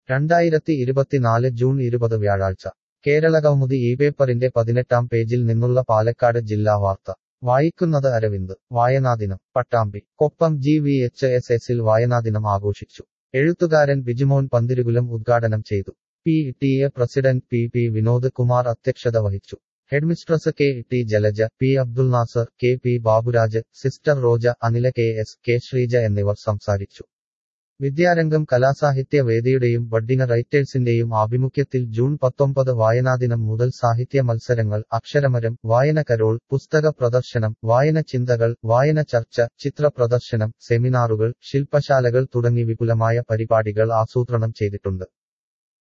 രണ്ടായിരത്തി ഇരുപത്തിനാല് ജൂൺ ഇരുപത് വ്യാഴാഴ്ച കേരളകൗമുദി ഈ പേപ്പറിന്റെ പതിനെട്ടാം പേജിൽ നിന്നുള്ള പാലക്കാട് ജില്ലാ വാർത്ത വായിക്കുന്നത് അരവിന്ദ് വായനാദിനം Pattambi Koppam G V H S എസിൽ വായനാദിനം ആഘോഷിച്ചു എഴുത്തുകാരൻ ബിജുമോൻ പന്തിരുകുലം ഉദ്ഘാടനം ചെയ്തു P T A president P P Vinod Kumar അധ്യക്ഷത വഹിച്ചു headmistress K T Jalaja P Abdul Nasar K P Baburaj sister Roja Anila K S K Sreeja എന്നിവർ സംസാരിച്ചു വിദ്യാരംഗം കലാസാഹിത്യ വേദിയുടെയും ബഡ്ഡിന റൈറ്റേഴ്സിന്റെയും ആഭിമുഖ്യത്തിൽ ജൂൺ പത്തൊമ്പത് വായനാദിനം മുതൽ സാഹിത്യ മത്സരങ്ങൾ അക്ഷരമരം വായന കരോൾ പുസ്തക പ്രദർശനം വായന ചിന്തകൾ വായന ചർച്ച ചിത്ര പ്രദർശനം സെമിനാറുകൾ ശില്പശാലകൾ തുടങ്ങി വിപുലമായ പരിപാടികൾ ആസൂത്രണം ചെയ്തിട്ടുണ്ട്